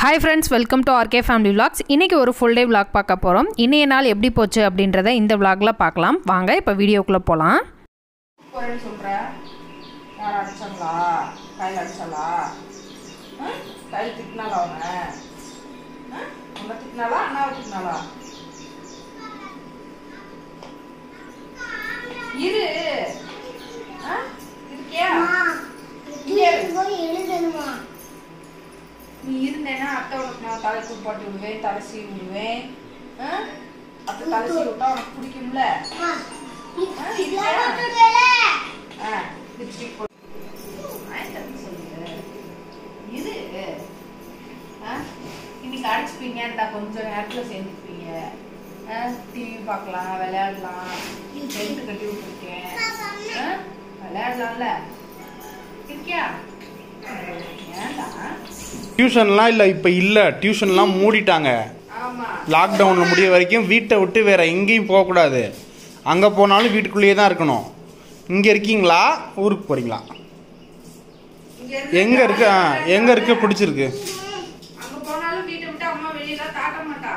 Hi friends welcome to RK family vlogs இன்றைக்கி ஒரு full day vlog பார்க்க போகிறோம் இன்றைய நாள் எப்படி போச்சு அப்படின்றத இந்த விலாகில் பார்க்கலாம் வாங்க இப்போ வீடியோக்குள்ளே போகலாம் போறேன்னு சொல்ற யார் அடிச்சாங்களா கையில் அடிச்சாளா ஆ? கையில் திட்டினாளா அவனை ஆ? உன்னை திட்டினாளா அண்ணாவை திட்டினாளா இரு ஆ? இருக்கியா இங்கே இரு. நீ இருந்தேன்னா அத்தை உனக்கு நான் தலை குளிப்பாட்டி விடுவேன் தலை சீவி விடுவேன் ஆ? அத்தை தலை சீவி விட்டா உனக்கு பிடிக்கும்ல ஆ, இருக்கியா? ஆ, லிப்ஸ்டிக் போட்டு. வாங்கிட்டு வந்து சொல்லு. இரு. ஆ, இன்னைக்கு அடிச்சுப்பீங்கன்டா கொஞ்சம் நேரத்துல சேர்ந்துப்பீங்க டிவி பார்க்கலாம் விளையாடலாம் டென்ட் கட்டி விட்டுருக்கேன் ஆ, விளையாடலாம்ல இருக்கியா ஏன்டா டியூஷன்லாம் இல்லை இப்போ இல்லை டியூஷன்லாம் மூடிட்டாங்க ஆமா லாக்டவுனில் முடிய வரைக்கும் வீட்டை விட்டு வேற எங்கேயும் போகக்கூடாது அங்கே போனாலும் வீட்டுக்குள்ளேயே தான் இருக்கணும் இங்கே இருக்கீங்களா ஊருக்கு போகிறீங்களா இங்க இருந்து எங்கே இருக்கு ஆ எங்கே இருக்கு பிடிச்சிருக்கு அங்க போனாலும் வீட்டை விட்டு அம்மா வெளியில தாட்ட மாட்டா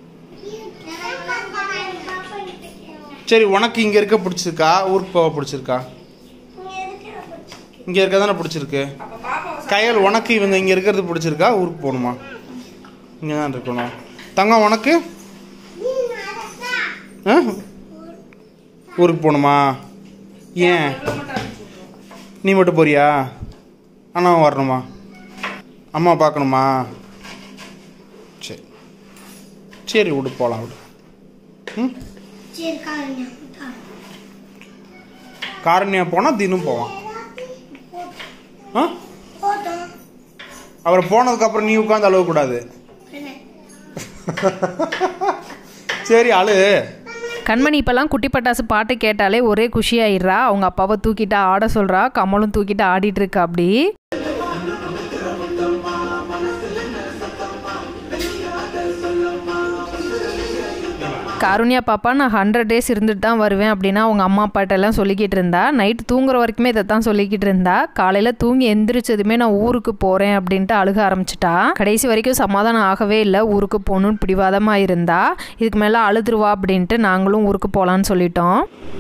சரி உனக்கு இங்கே இருக்க பிடிச்சிருக்கா ஊருக்கு போக பிடிச்சிருக்கா இங்கே இருக்க தானே பிடிச்சிருக்கு அப்ப பாப்பாவை கையல் உனக்கு இவங்க இங்கே இருக்கிறது பிடிச்சிருக்கா ஊருக்கு போகணுமா இங்கே தான் இருக்கணும் தங்கம் உனக்கு ஆ ஊருக்கு போகணுமா ஏன் எவ்வளவு மட்டும் அனுப்பிச்சு விட்டுரும் நீ மட்டும் போறியா அண்ணாவும் வரணுமா அம்மா பார்க்கணுமா சரி சரி விடு போகலாம் விடு ம் காரணியா போனால் தினம் போவான் ஆ அவர் போனதுக்கப்புறம் நீ உட்காந்து அழுவக்கூடாது சரி அழு கண்மணி இப்போல்லாம் குட்டி பட்டாசு பாட்டு கேட்டாலே ஒரே குஷியாயிடுறா அவங்க அப்பாவை தூக்கிட்டு ஆட சொல்கிறா கமலும் தூக்கிட்டு ஆடிட்டு இருக்கா அப்படி காருண்யா பாப்பா நான் ஹண்ட்ரட் டேஸ் இருந்துட்டு தான் வருவேன் அப்படின்னா அவங்க அம்மா அப்பாட்ட எல்லாம் சொல்லிக்கிட்டு இருந்தா நைட்டு தூங்குற வரைக்குமே இதை தான் சொல்லிக்கிட்டு இருந்தா காலையில் தூங்கி எந்திரிச்சதுமே நான் ஊருக்கு போகிறேன் அப்படின்ட்டு அழுக ஆரம்பிச்சிட்டா கடைசி வரைக்கும் சமாதானம் ஆகவே இல்லை ஊருக்கு போகணுன்னு பிடிவாதமாக இருந்தா இதுக்கு மேலே அழுதுருவா அப்படின்ட்டு நாங்களும் ஊருக்கு போகலான்னு சொல்லிட்டோம்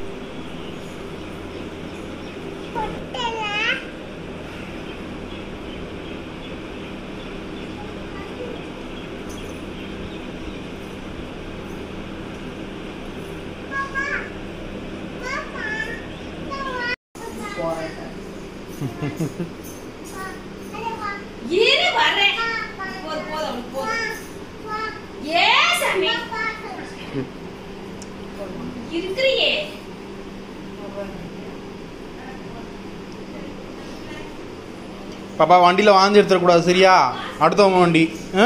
இரு வரேன் போதும் போதும் அவனுக்கு போதும் ஏ சாமி இருக்கிறியே பாப்பா வண்டியில் வாந்தி எடுத்துடக்கூடாது சரியா அடுத்தவங்க வண்டி ஆ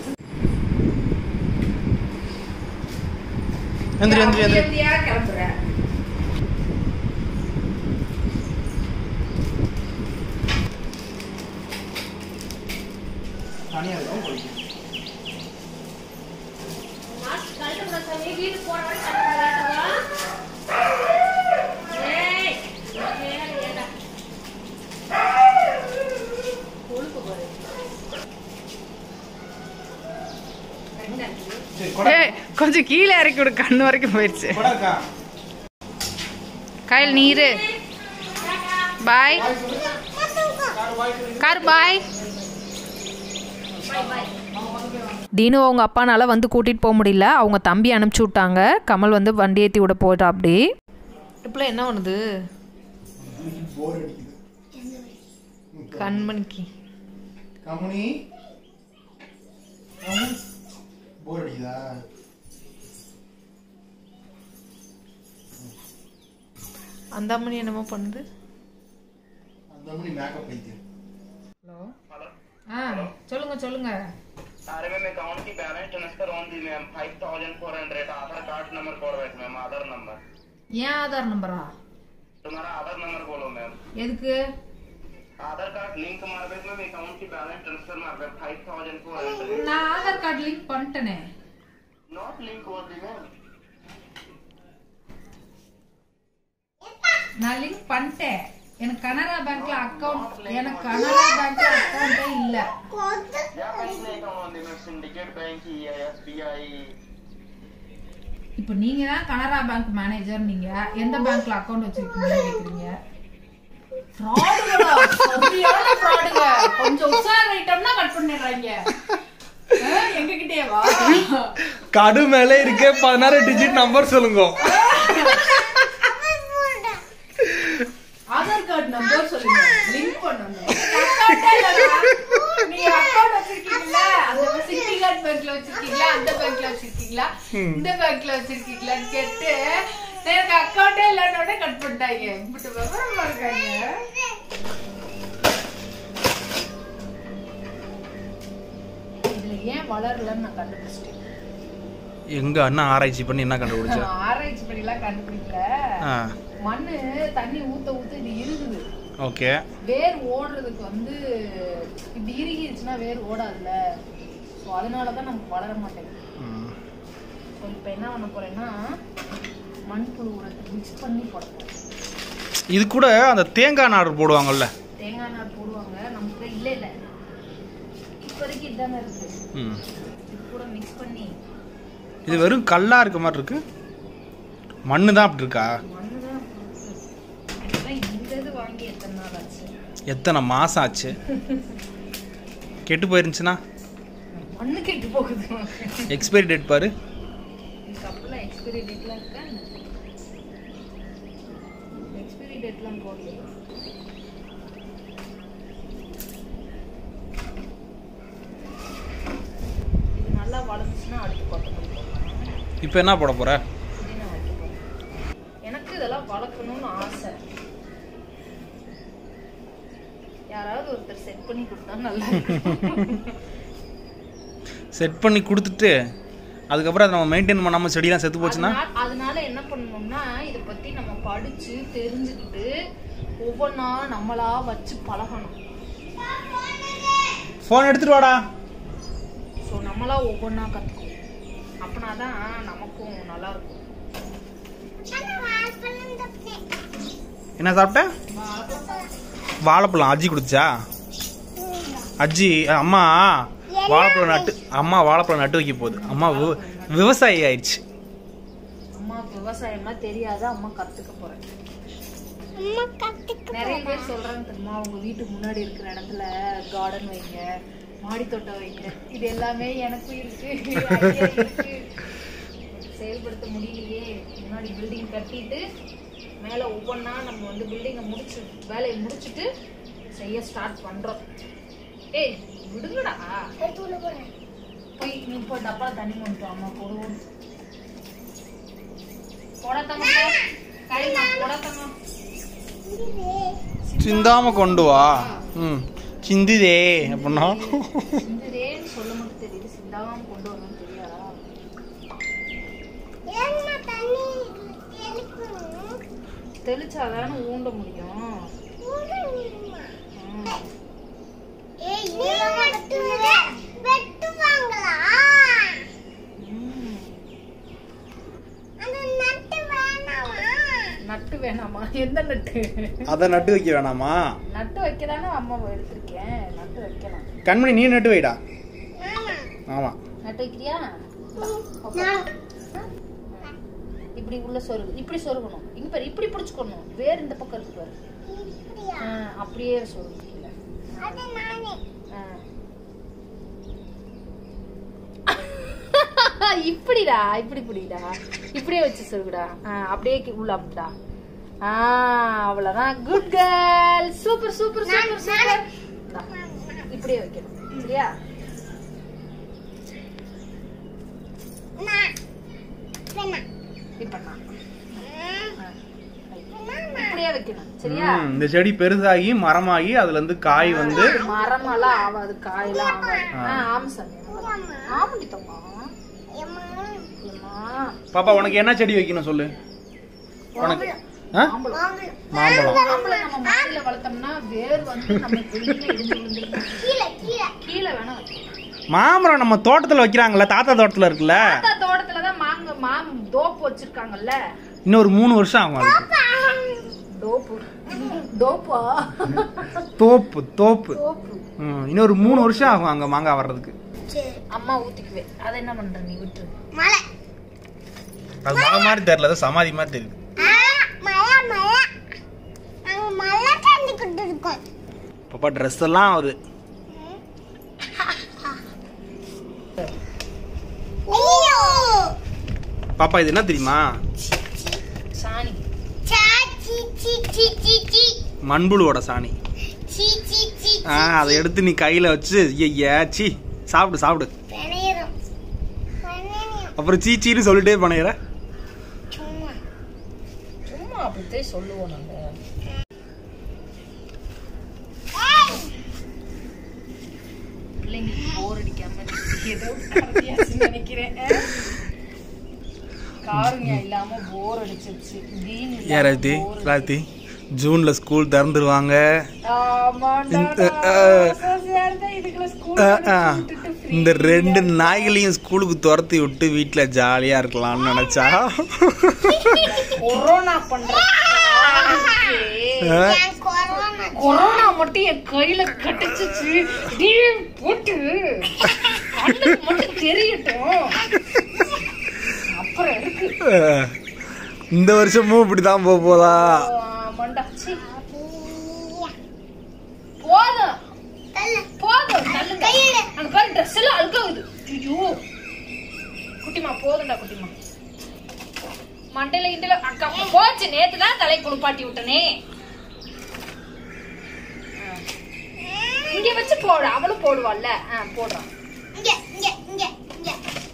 எந்திரி எந்திரி எந்திரி எப்படியா கிளம்புற தனியாக இருக்கும் போய் ஏய் சரி கொடை ஏய் கொஞ்சம் கீழே இறக்கி விடு கண்ணு வரைக்கும் போயிடுச்சு கொடை இருக்கா கையில் நீரு பாய் கார் பாய் தீனு அவங்க அப்பானால வந்து கூட்டிகிட்டு போக முடியல அவங்க தம்பி அனுப்பிச்சி விட்டாங்க கமல் வந்து வண்டி ஏற்றி விட போயிட்டா அப்படி இப்போலாம் என்ன பண்ணுது போர் அடிக்குது கண்மணிக்கு கமுனி போர் அடிக்குதா அந்த அம்மனி என்னமோ பண்ணுது அந்த மணி மேக்கப் பைத்தியம் ஹலோ ஆ சொல்லுங்க சொல்லுங்க अरे मैम अकाउंट की बैलेंस ट्रांसफर ऑन दी ma'am five thousand four hundred Aadhaar card number बोल रहे मैम आधार नंबर ஏன் ஆதார் நம்பரா तुम्हारा आधार नंबर बोलो मैम எதுக்கு आधार कार्ड लिंक मारಬೇಕು मैम अकाउंट की बैलेंस ट्रांसफर मारಬೇಕು फाइव थाउजेंड फोर हंड्रेड நான் ஆதார் கார்டு லிங்க் பண்ணிட்டேனே नॉट लिंक ओनली मैम நான் லிங்க் பண்ணிட்டேன் எனக்கு கனரா பேங்க்ல அக்கவுண்ட் எனக்கு கனரா பேங்க்ல அக்கவுண்டே இல்ல या बैंक में अकाउंट स्टेट बैंक ही है एसबीआई இப்போ நீங்க தான் கனரா பேங்க் மேனேஜர் நீங்க எந்த பேங்க்ல அக்கவுண்ட் வச்சிருக்கீங்கன்னு கேக்குறீங்க ஃப்ராடுகளா சரியான ஃப்ராடுங்க கொஞ்சம் உஷாராயிட்டோம்னா கட் பண்ணிடுறாங்க எங்க கிட்டே வா கடு மேலே இருக்கே பதினாறு டிஜிட் நம்பர் சொல்லுங்க ஆதார் கார்டு நம்பர் சொல்லுங்க லிங்க் பண்ணணும் அக்கவுண்டே இல்லடா நீங்க அக்கவுண்ட் வச்சிருக்கீங்களா அந்த சிட்டி கார்டு பேங்க்ல வச்சிருக்கீங்களா அந்த பேங்க்ல வச்சிருக்கீங்களா இந்த பேங்க்ல வச்சிருக்கீங்களான்னு கேட்டு எனக்கு அக்கவுண்டே இல்லைன்னு கட் பண்ணிட்டாங்க இப்படி விவரமா இருக்காங்க இதுல ஏன் வளரலன்னு நான் கண்டுபிடிச்சிட்டேன் எங்க அண்ணா ஆராய்ச்சி பண்ணி என்ன கண்டுபிடிச்சா ஆராய்ச்சி பண்ணிலாம் கண்டுபிடிக்கல ஆ மண்ணு தண்ணி ஊத்த ஊத்த இது இருக்குது ஓகே வேர் ஓடுறதுக்கு வந்து இப்படி இறுகிடுச்சுன்னா வேர் ஓடாதுல்ல ஸோ அதனால தான் நமக்கு வளர மாட்டேங்குது ஸோ இப்போ என்ன பண்ண போறேன்னா மண்புழு உரத்தை மிக்ஸ் பண்ணி போட போறேன் இது கூட அந்த தேங்காய் நாடு போடுவாங்கல்ல தேங்காய் நார் போடுவாங்க நமக்கு இல்லை இல்லை இப்போதைக்கு இதானே இருக்கு ம் இது கூட மிக்ஸ் பண்ணி இது வெறும் கல்லா இருக்க மாதிரி இருக்கு மண்ணு தான் அப்படி இருக்கா மண்ணு தான் இதெல்லாம் இந்த இது வாங்கி எத்தனை நாள் ஆச்சு எத்தனை மாசம் ஆச்சு கெட்டு போயிருந்துச்சுன்னா மண்ணு கெட்டு போகுது எக்ஸ்பைரி டேட் பாரு இந்த கப்பில் எக்ஸ்பைரி டேட்லாம் இருக்கா எக்ஸ்பைரி டேட்லாம் போடலையே இது நல்லா வளர்ந்துச்சுன்னா அடுத்து கொத்தமல்லி போடலாம் இப்போ என்ன போட போற புதினா வைக்க போறேன் எனக்கு இதெல்லாம் வளர்க்கணும்னு ஆசை யாராவது ஒருத்தர் செட் பண்ணி கொடுத்தா நல்லா இருக்கும் செட் பண்ணி கொடுத்துட்டு அதுக்கப்புறம் அதை நம்ம மெயின்டைன் பண்ணாமல் செடியெல்லாம் செத்து போச்சுன்னா அதனால- அதனால என்ன பண்ணணும்னா இத பத்தி நம்ம படிச்சு தெரிஞ்சுக்கிட்டு ஒவ்வொன்றா நம்மளா வச்சு பழகணும் ஃபோன் எடுத்துட்டு வாடா ஸோ நம்மளா ஒவ்வொன்றா கற்றுக்கணும் அப்படின்னா தான் நமக்கும் நல்லா இருக்கும் என்ன சாப்பிட்ட வாழைப்பழம் அஜி கொடுத்துச்சா அஜி அம்மா வாழைப்பழம் நட்டு அம்மா வாழைப்பழம் நட்டு வைக்க போகுது அம்மா விவ- விவசாயி ஆயிடுச்சு அம்மாவுக்கு விவசாயம்லாம் தெரியாது அம்மா கற்றுக்க போகிறேன் நிறைய பேர் சொல்றாங்க தெரியுமா உங்க வீட்டுக்கு முன்னாடி இருக்கிற இடத்துல கார்டன் வைங்க மாடி தோட்டம் வைங்க இது எல்லாமே எனக்கும் இருக்கு ஐடியா இருக்கு செயல்படுத்த முடியலையே முன்னாடி பில்டிங் கட்டிட்டு மேல ஒவ்வொன்றா நம்ம வந்து பில்டிங்கை முடிச்சு வேலையை முடிச்சுட்டு செய்ய ஸ்டார்ட் பண்றோம் ஏய் விடுங்கடா போய் நீ போய் டப்பால தண்ணி கொண்டு வா, அம்மா போடுவோம் போடாதங்க கைமா போடாதங்க சிந்தாம கொண்டு வா ம் சிந்துதே அப்படின்னா சிந்துதேன்னு சொல்ல மட்டும் தெரியுது சிந்தாம கொண்டு வரணும்னு தெரியாதா தெளிச்சாதானே ஊண்ட முடியும் ஆ. ம். நட்டு வேணாமா எந்த நட்டு அதை நட்டு வைக்க வேணாமா நட்டு வைக்கதானே அம்மா எடுத்திருக்கேன் நட்டு வைக்கலாம் கண்மணி நீ நட்டு வைடா ஆமா நட்டு வைக்கிறியா இப்படி உள்ள சொருகு இப்படி சொருகணும் இங்க பாரு இப்படி பிடிச்சுக்கணும் வேற இந்த பக்கம் இருக்கு பாரு ஆ, அப்படியே சொருகு கீழே ஆ. இப்படிடா இப்படி புடிடா இப்படியே வச்சு சொருகுடா ஆ, அப்படியே கி- உள்ள அப்படிடா ஆ அவ்வளவுதான் good girl super super super super இப்படியே வைக்கணும் சரியா இப்ப நான் ஆ, இப்படியே வைக்கணும் சரியா ம், இந்த செடி பெருசாகி மரமாகி அதுல இருந்து காய் வந்து மரமெல்லாம் ஆகாது காயெல்லாம் ஆகாது ஆ, ஆமா சாமி ஆமாடி தம்மா ஏம்மா பாப்பா உனக்கு என்ன செடி வைக்கணும் சொல்லு உனக்கு ஆ? மாம்பழம் மாம்பழம் மாம்பழம் நம்ம மாடியில வளர்த்தோம்னா வேர் வந்து நம்ம பில்டிங்ல இடிஞ்சு விழுந்துரும் கீழே வேணா வைக்கலாம் மாமரம் நம்ம தோட்டத்துல வைக்கிறாங்கல்ல தாத்தா தோட்டத்துல இருக்குல்ல தாத்தா தோட்டத்துல தான் மாங்க மாம் தோப்பு வச்சிருக்காங்கல்ல இன்னொரு மூணு வருஷம் ஆகும் அதுக்கு டோப்பு டோப்பா தோப்பு தோப்பு தோப்பு ம், இன்னொரு மூணு வருஷம் ஆகும் அங்க மாங்காய் வர்றதுக்கு சரி அம்மா ஊற்றிக்குவேன் அதை என்ன பண்ணுற நீ விட்டுரு மழை அது மலை மாதிரி தெரியல அது சமாதி மாதிரி தெரியுது மழை மழை நாங்க மழை தந்துக்கிட்டு இருக்கோம் பாப்பா ட்ரெஸ் எல்லாம் ஒரு ஐயோ பாப்பா இது என்ன தெரியுமா சாணி சாச்சி சி சி சி சி மண்புழுவோட சாணி சி சி சி ஆ அதை எடுத்து நீ கையில வச்சு ஐயா சி சாப்பிடு சாப்பிடு பெனையிரும் பெனையிரும் அப்புறம் சீச்சின்னு சொல்லிட்டே பண்ணிடுற சும்மா சும்மா அப்படித்தான் சொல்லுவோம் நாங்கள் பிள்ளைங்களுக்கு போர் அடிக்காம ஏதோ கடைசியாச்சுன்னு நினைக்கிறேன் காருங்க இல்லாம போர் அடிச்சிருச்சு தீன் இல்லாம யாராத்தி bore ராத்தி ஜூன்ல ஸ்கூல் திறந்துருவாங்க ஆமாண்டா, இந்த, நான் அஹ், ஆசையா இருந்தேன் இதுக்குள்ள school ஆ, படிச்சு ஆ. விட்டுட்டு free இந்த ரெண்டு நாய்களையும் ஸ்கூலுக்கு துரத்தி விட்டு வீட்டுல ஜாலியா இருக்கலாம்னு நினைச்சா கொரோனா பண்ற ஆ, நான் கொரோனா கொரோனா மட்டும் என் கையில கட்டிச்சிச்சு டீ போட்டு கண்ணுக்கு மட்டும் தெரியட்டும் அப்புறம் இருக்கு ஆ. இந்த வருஷமும் இப்படிதான் போக போதா மண்டா சீ. போதும் தள்ள போதும் தள்ளுங்க அங்க பாரு ட்ரெஸ் எல்லாம் அழுக்காகுது ஐயோ குட்டிமா போதும்டா குட்டிமா மண்டையில கிண்டையில அக்கா போச்சு நேத்து தான் தலை குளிப்பாட்டி விட்டனே ஆ. இங்க வச்சு போடு அவளும் போடுவாள்ல ஆ போடுறான் இங்க இங்க இங்க இங்க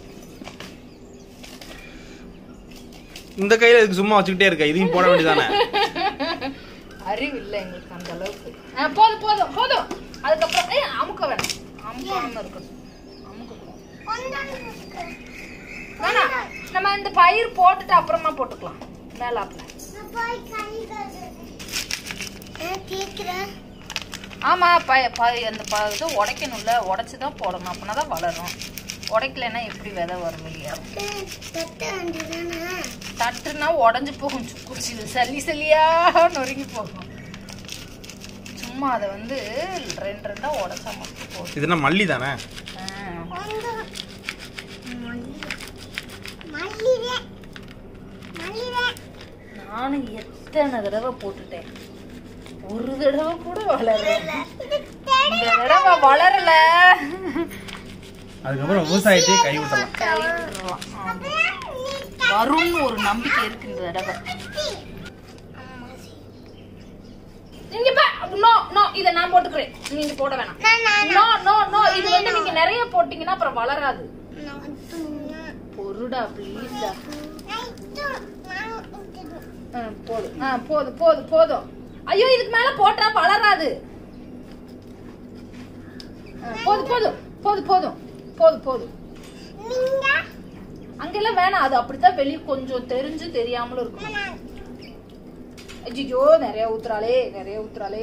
இந்த கையில இதுக்கு சும்மா வச்சுக்கிட்டே இருக்க இதையும் போட வேண்டியதானே அறிவு இல்ல எங்களுக்கு அந்த அளவுக்கு ஆ, போதும் போதும் போதும் அதுக்கப்புறம் ஏய் அமுக்க வேணாம் அமுக்காம இருக்கணும் அமுக்க கொண்டாந்து இருக்கு. வேணாம் நம்ம இந்த பயிர் போட்டுட்டு அப்புறமா போட்டுக்கலாம் மேலாப்ல நான் போய் கை கழுவுறேன். நான் கேக்குறேன். ஆமா ப ப அந்த ப இது உடைக்கணும்ல உடைச்சு தான் போடணும் அப்படின்னா தான் வளரும் உடைக்கலைன்னா எப்படி விதை வரும் வெளியே தட்டு, தட்ட வேண்டியதானே? தட்டுனா உடஞ்சு போகும் குச்சியில் சல்லி சல்லியா நொறுங்கி போகும் சும்மா அதை வந்து ரெண்டு ரெண்டா உடைச்சா மட்டும் போதும் இது என்ன மல்லி தானே ஆ. கொண்டு. மல்லிகை. மல்லிகை. மல்லிகை. நானும் எத்தனை தடவை போட்டுட்டேன் ஒரு தடவை கூட வளரல இது இந்த தடவை வளரல அதுக்கப்புறம் விவசாயத்தையே கை விட்டலாம் கை விட்டுறலாம். ஆமா. நீ வரும்னு ஒரு நம்பிக்கை இருக்கு இந்த தடவை கட்டி. அம்மா சி. நீங்க பா நோ நோ இத நான் போட்டுக்கிறேன் நீங்க போட வேணாம் நான், நான், நோ நோ நோ இது வந்து நீங்க நிறைய போட்டீங்கன்னா அப்புறம் வளராது நான் வந்து- பொருடா ப்ளீஸ்டா நான் இது- நான் இது- போதும் ஆ போதும் போதும் போதும் ஐயோ இதுக்கு மேல போட்டா வளராது ஆ, போதும் போதும் போதும் போதும் போதும் போதும் நீங்க அங்கெல்லாம் வேணாம் அது அப்படித்தான் வெளிய கொஞ்சம் தெரிஞ்சு தெரியாமலும் இருக்கும் நான் ஐயோ நிறைய ஊத்துறாளே நிறைய ஊத்துறாளே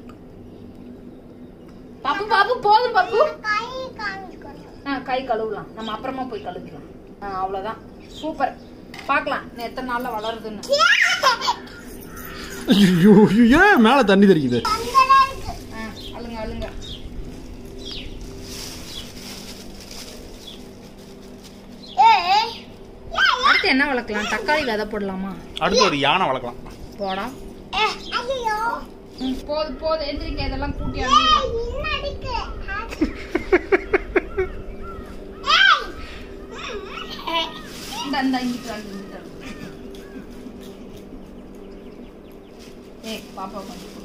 பாப்பு பாப்பு போதும் பாப்பு கை காமிக்கணும் ஆ கை கழுவலாம் நம்ம அப்புறமா போய் கழுவிக்கலாம் ஆ அவ்வளோதான் சூப்பர் பார்க்கலாம் இன்னும் எத்தனை நாள்ல வளருதுன்னு ஏன் மேல தண்ணி தெரிக்குது அங்கடா இருக்கு ஆ அழுங்க அழுங்க ஏய் அடுத்து என்ன வளர்க்கலாம் தக்காளி விதை போடலாமா அடுத்து ஒரு யானை வளர்க்கலாம் போடா ஏ ஐயோ ம், போதும் போதும் எந்திரிக்க இதெல்லாம் கூட்டி ஏய் அனுப்பிடலாம். என்ன அடிக்கு ஏய் இந்த இந்த இங்கிட்டு அழுது, இங்கிட்டு அழுது. ஏய் பாப்பா கொஞ்சம் கொடு.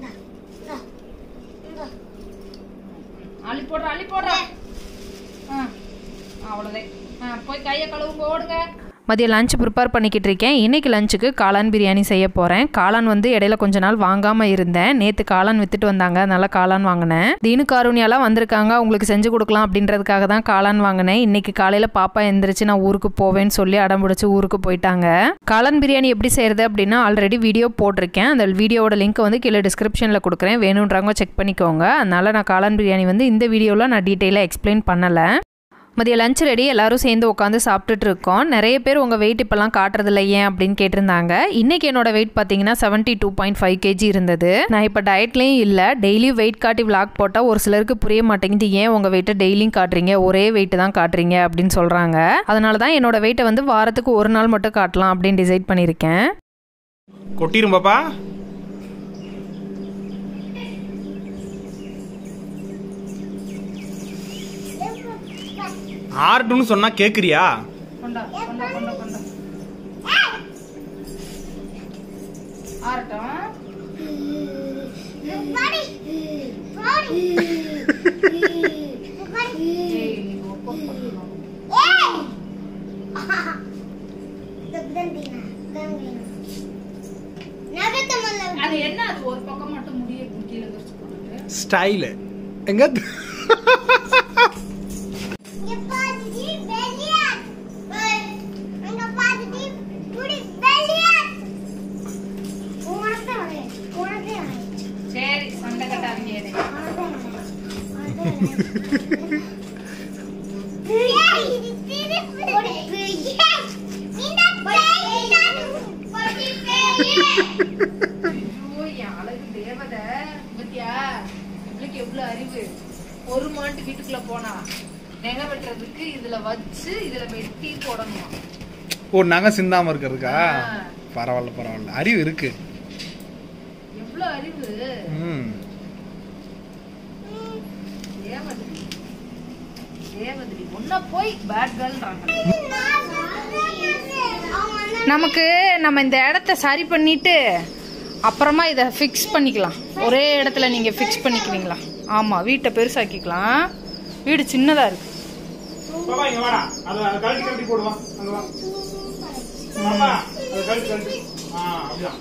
அள்ளி போடுற அள்ளி போடுற ஆ அவ்வளோதான் ஆ போய் கையை கழுவுங்க ஓடுங்க மதியம் லஞ்ச் ப்ரிப்பேர் பண்ணிக்கிட்டு இருக்கேன் இன்றைக்கி லஞ்சுக்கு காளான் பிரியாணி செய்ய போகிறேன் காளான் வந்து இடையில கொஞ்ச நாள் வாங்காமல் இருந்தேன் நேற்று காளான் வித்துட்டு வந்தாங்க அதனால காளான் வாங்கினேன் தீனு காரூணியாலாம் வந்திருக்காங்க அவங்களுக்கு செஞ்சு கொடுக்கலாம் அப்படின்றதுக்காக தான் காளான் வாங்கினேன் இன்னைக்கு காலையில் பாப்பா எந்திரிச்சு நான் ஊருக்கு போவேன்னு சொல்லி அடம் பிடிச்சி ஊருக்கு போயிட்டாங்க காளான் பிரியாணி எப்படி செய்கிறது அப்படின்னா ஆல்ரெடி வீடியோ போட்டிருக்கேன் அந்த வீடியோவோட லிங்க் வந்து கீழே டிஸ்கிரிப்ஷனில் கொடுக்குறேன் வேணுன்றவங்க செக் பண்ணிக்கோங்க அதனால நான் காளான் பிரியாணி வந்து இந்த வீடியோவில் நான் டீட்டெயிலாக எக்ஸ்பிளைன் பண்ணலை மதியம் லஞ்ச் ரெடி எல்லாரும் சேர்ந்து உட்காந்து சாப்பிட்டுட்டு இருக்கோம் நிறைய பேர் உங்கள் வெயிட் இப்போல்லாம் காட்டுறதில்ல ஏன் அப்படின்னு கேட்டிருந்தாங்க இன்னைக்கு என்னோட வெயிட் பார்த்தீங்கன்னா seventy two point five KG இருந்தது நான் இப்போ டயட்லேயும் இல்லை டெய்லியும் வெயிட் காட்டி விளாக் போட்டால் ஒரு சிலருக்கு புரிய மாட்டேங்குது ஏன் உங்கள் வெயிட்டை டெய்லியும் காட்டுறீங்க ஒரே வெயிட்டு தான் காட்டுறீங்க அப்படின்னு சொல்கிறாங்க அதனால தான் என்னோட வெயிட்டை வந்து வாரத்துக்கு ஒரு நாள் மட்டும் காட்டலாம் அப்படின்னு டிசைட் பண்ணியிருக்கேன் கொட்டிரும் பாப்பா ஆர்டுன்னு சொன்னா கேக்குறியா கொண்டா கொண்டா கொண்டா கொண்டா ஆறட்டும் ஏய், நீ ஒப்ப பண்ணணும். அது என்ன அது ஒரு பக்கம் மட்டும் முடிய கீழே வச்சு போட்டுட்டு ஸ்டைலு எங்க சரி சண்டை கட்டாதீங்க எனக்கு. ஐயோ, என் அழகு தேவதை பத்தியா இவளுக்கு எவ்வளவு அறிவு ஒரு மாட்டு வீட்டுக்குள்ள போனா நெகை வெட்டுறதுக்கு இதுல வச்சு இதுல வெட்டி போடணும் ஓ நகை சிந்தாம இருக்கிறதுக்கா ஆ. பரவாயில்ல பரவாயில்ல அறிவு இருக்கு எவ்வளவு அறிவு ம் தேவதை தேவதை ஒன்ன போய் பேட் கேர்ள்ன்றாங்க நமக்கு நம்ம இந்த இடத்த சரி பண்ணிட்டு அப்புறமா இதை ஃபிக்ஸ் பண்ணிக்கலாம் ஒரே இடத்துல நீங்கள் ஃபிக்ஸ் பண்ணிக்குவீங்களா ஆமாம் வீட்டை பெருசாக்கிக்கலாம் வீடு சின்னதாக இருக்கு பாப்பா இங்க வாடா அத அத கழட்டி கழட்டி போடுவா அங்க வா பாப்பா அத கழட்டி கழட்டி ஆ அப்படிதான்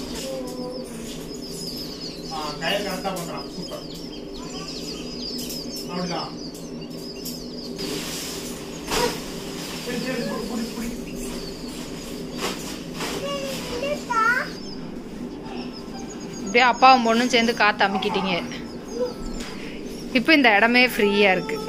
ஆ கயிறு கரெக்டா பண்றான் சூப்பர் அப்படிதான் சரி சரி புடி புடி புடி இப்படியே அப்பாவும் பொண்ணும் சேர்ந்து காற்று அமுக்கிட்டீங்க இப்போ இந்த இடமே ஃப்ரீயாக இருக்கு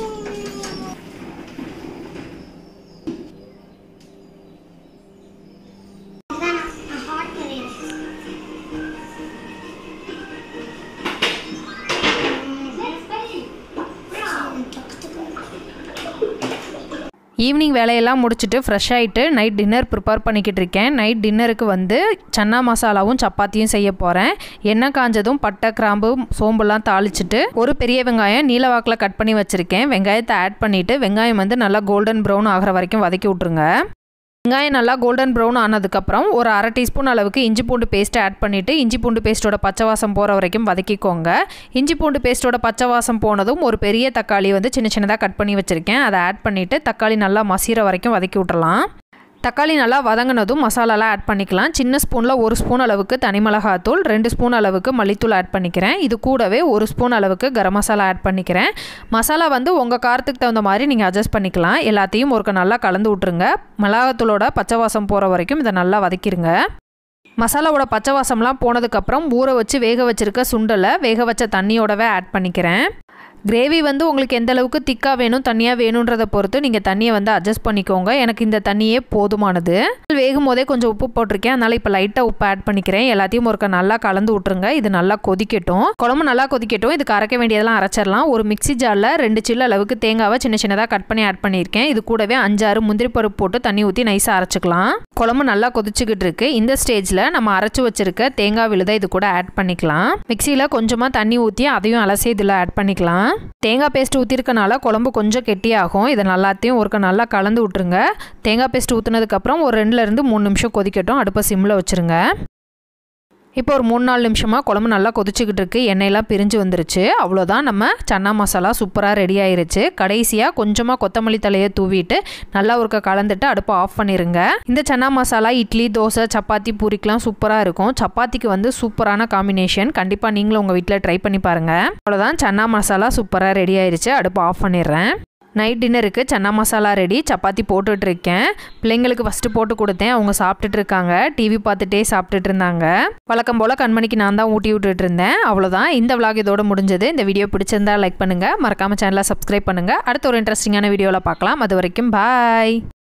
ஈவினிங் வேலையெல்லாம் முடிச்சுட்டு ஃப்ரெஷ் ஆகிட்டு நைட் டின்னர் ப்ரிப்பேர் பண்ணிக்கிட்டு இருக்கேன் நைட் டின்னருக்கு வந்து சன்னா மசாலாவும் சப்பாத்தியும் செய்ய போகிறேன் எண்ணெய் காஞ்சதும் பட்டை கிராம்பு சோம்புலாம் தாளிச்சிட்டு ஒரு பெரிய வெங்காயம் நீலவாக்கில் கட் பண்ணி வச்சுருக்கேன் வெங்காயத்தை ஆட் பண்ணிவிட்டு வெங்காயம் வந்து நல்லா கோல்டன் ப்ரௌன் ஆகிற வரைக்கும் வதக்கி விட்ருங்க வெங்காயம் நல்லா கோல்டன் ப்ரௌன் ஆனதுக்கப்புறம் ஒரு அரை டீஸ்பூன் அளவுக்கு இஞ்சி பூண்டு பேஸ்ட்டை ஆட் பண்ணிவிட்டு இஞ்சி பூண்டு பேஸ்ட்டோட பச்சை வாசம் போகிற வரைக்கும் வதக்கிக்கோங்க இஞ்சி பூண்டு பேஸ்ட்டோட பச்சை வாசம் போனதும் ஒரு பெரிய தக்காளி வந்து சின்ன சின்னதாக கட் பண்ணி வச்சுருக்கேன் அதை ஆட் பண்ணிவிட்டு தக்காளி நல்லா மசிகிற வரைக்கும் வதக்கி விட்டுறலாம் தக்காளி நல்லா வதங்கினதும் மசாலாலாம் ஆட் பண்ணிக்கலாம் சின்ன ஸ்பூனில் ஒரு ஸ்பூன் அளவுக்கு தனி மிளகாத்தூள் ரெண்டு ஸ்பூன் அளவுக்கு மல்லித்தூள் ஆட் பண்ணிக்கிறேன் இது கூடவே ஒரு ஸ்பூன் அளவுக்கு கரம் மசாலா ஆட் பண்ணிக்கிறேன் மசாலா வந்து உங்கள் காரத்துக்கு தகுந்த மாதிரி நீங்கள் அட்ஜஸ்ட் பண்ணிக்கலாம் எல்லாத்தையும் ஒருக்க நல்லா கலந்து விட்ருங்க மிளகாத்தூளோட பச்சை வாசம் போகிற வரைக்கும் இதை நல்லா வதக்கிடுங்க மசாலாவோட பச்சை வாசம்லாம் போனதுக்கப்புறம் ஊற வச்சு வேக வச்சிருக்க சுண்டலை வேக வச்ச தண்ணியோடவே ஆட் பண்ணிக்கிறேன் கிரேவி வந்து உங்களுக்கு எந்த அளவுக்கு திக்காக வேணும் தண்ணியாக வேணுன்றதை பொறுத்து நீங்கள் தண்ணியை வந்து அட்ஜஸ்ட் பண்ணிக்கோங்க எனக்கு இந்த தண்ணியே போதுமானது வேகும் போதே கொஞ்சம் உப்பு போட்டிருக்கேன் அதனால் இப்போ லைட்டாக உப்பு ஆட் பண்ணிக்கிறேன் எல்லாத்தையும் ஒருக்க நல்லா கலந்து விட்ருங்க இது நல்லா கொதிக்கட்டும் குழம்பு நல்லா கொதிக்கட்டும் இதுக்கு அரைக்க வேண்டியதெல்லாம் அரைச்சிடலாம் ஒரு மிக்ஸி ஜாரில் ரெண்டு சில்லு அளவுக்கு தேங்காவை சின்ன சின்னதாக கட் பண்ணி ஆட் பண்ணியிருக்கேன் இது கூடவே அஞ்சாறு முந்திரி பருப்பு போட்டு தண்ணி ஊற்றி நைஸாக அரைச்சிக்கலாம் குழம்பு நல்லா கொதிச்சுக்கிட்டு இருக்கு இந்த ஸ்டேஜில் நம்ம அரைச்சி வச்சிருக்க தேங்காய் விழுதை இது கூட ஆட் பண்ணிக்கலாம் மிக்சியில் கொஞ்சமாக தண்ணி ஊற்றி அதையும் அலசி இதில் ஆட் பண்ணிக்கலாம் தேங்காய் பேஸ்ட் ஊற்றிருக்கனால குழம்பு கொஞ்சம் கெட்டியாகும் இதை நல்லாத்தையும் ஒருக்க நல்லா கலந்து விட்ருங்க தேங்காய் பேஸ்ட் ஊற்றுனதுக்கப்புறம் ஒரு ரெண்டுலேருந்து மூணு நிமிஷம் கொதிக்கட்டும் அடுப்பை சிம்மில் வச்சுருங்க இப்போ ஒரு மூணு நாலு நிமிஷமாக குழம்பு நல்லா கொதிச்சுக்கிட்டு இருக்கு எண்ணெயெல்லாம் பிரிஞ்சு வந்துருச்சு அவ்வளோதான் நம்ம சன்னா மசாலா சூப்பராக ரெடி ஆயிருச்சு கடைசியாக கொஞ்சமாக கொத்தமல்லி தலையை தூவிட்டு நல்லா ஒருக்க கலந்துட்டு அடுப்பை ஆஃப் பண்ணிடுங்க இந்த சன்னா மசாலா இட்லி தோசை சப்பாத்தி பூரிக்கெலாம் சூப்பராக இருக்கும் சப்பாத்திக்கு வந்து சூப்பரான காம்பினேஷன் கண்டிப்பாக நீங்களும் உங்கள் வீட்டில் ட்ரை பண்ணி பாருங்கள் அவ்வளோதான் சன்னா மசாலா சூப்பராக ரெடி ஆயிருச்சு அடுப்பை ஆஃப் பண்ணிடுறேன் நைட் டின்னருக்கு சன்னா மசாலா ரெடி சப்பாத்தி போட்டுட்டு இருக்கேன் பிள்ளைங்களுக்கு ஃபஸ்ட்டு போட்டு கொடுத்தேன் அவங்க சாப்பிட்டுட்டு இருக்காங்க டிவி பார்த்துட்டே சாப்பிட்டுட்டு இருந்தாங்க வழக்கம் போல் கண்மணிக்கு நான் தான் ஊட்டி விட்டுட்டு இருந்தேன் அவ்வளோதான் இந்த விலாக் இதோட முடிஞ்சது இந்த வீடியோ பிடிச்சிருந்தா லைக் பண்ணுங்கள் மறக்காமல் சேனலை சப்ஸ்கிரைப் பண்ணுங்கள் அடுத்த ஒரு இன்ட்ரெஸ்டிங்கான வீடியோவில் பார்க்கலாம் அது வரைக்கும் பாய்